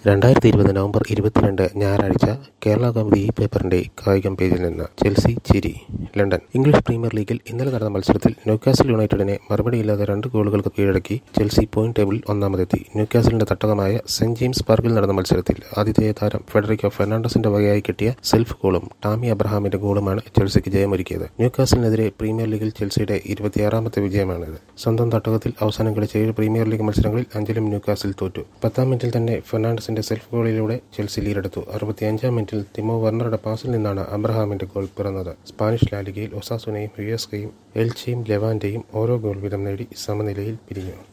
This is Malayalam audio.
രണ്ടായിരത്തി ഇരുപത് നവംബർ ഇരുപത്തിരണ്ട് ഞായറാഴ്ച കേരള കൗമുദി ഈ പേപ്പറിന്റെ കായികം പേജിൽ നിന്ന് ചെൽസി ചിരി ലണ്ടൻ ഇംഗ്ലീഷ് പ്രീമിയർ ലീഗിൽ ഇന്നലെ നടന്ന മത്സരത്തിൽ ന്യൂക്കാസിൽ യുണൈറ്റഡിനെ മറുപടിയില്ലാതെ രണ്ട് ഗോളുകൾക്ക് കീഴടക്കി ചെൽസി പോയിന്റ് ടേബിളിൽ ഒന്നാമതെത്തി ന്യൂക്കാസിലിന്റെ തട്ടകമായ സെന്റ് ജെയിംസ് പാർക്കിൽ നടന്ന മത്സരത്തിൽ ആതിഥേയ താരം ഫെഡറിക്കോ ഫെർണാണ്ടസിന്റെ വകയായി കിട്ടിയ സെൽഫ് ഗോളും ടാമി അബ്രഹാമിന്റെ ഗോളുമാണ് ചെൽസിക്ക് ജയമൊരുക്കിയത് ന്യൂക്കാസിലിനെതിരെ പ്രീമിയർ ലീഗിൽ ചെൽസിയുടെ ഇരുപത്തിയാറാമത്തെ വിജയമാണിത് സ്വന്തം തട്ടകത്തിൽ അവസാനം കളിച്ച ഏഴ് പ്രീമിയർ ലീഗ് മത്സരങ്ങളിൽ അഞ്ചിലും ന്യൂക്കാസിൽ തോറ്റു പത്താം മിനിറ്റിൽ തന്നെ ഫെർണാണ്ടസിന്റെ സെൽഫ് ഗോളിലൂടെ ചെൽസി ലീഡെടുത്തു അറുപത്തിയഞ്ചാം മിനിറ്റിൽ തിമോ വെർണറുടെ പാസിൽ നിന്നാണ് അബ്രഹാമിന്റെ ഗോൾ പിറന്നത് സ്പാനിഷ് ലാലിഗയിൽ ഒസാസുനയും യുഎസ്കയും എൽച്ചയും ലെവാന്റെയും ഓരോ ഗോൾ വീതം നേടി സമനിലയിൽ പിരിഞ്ഞു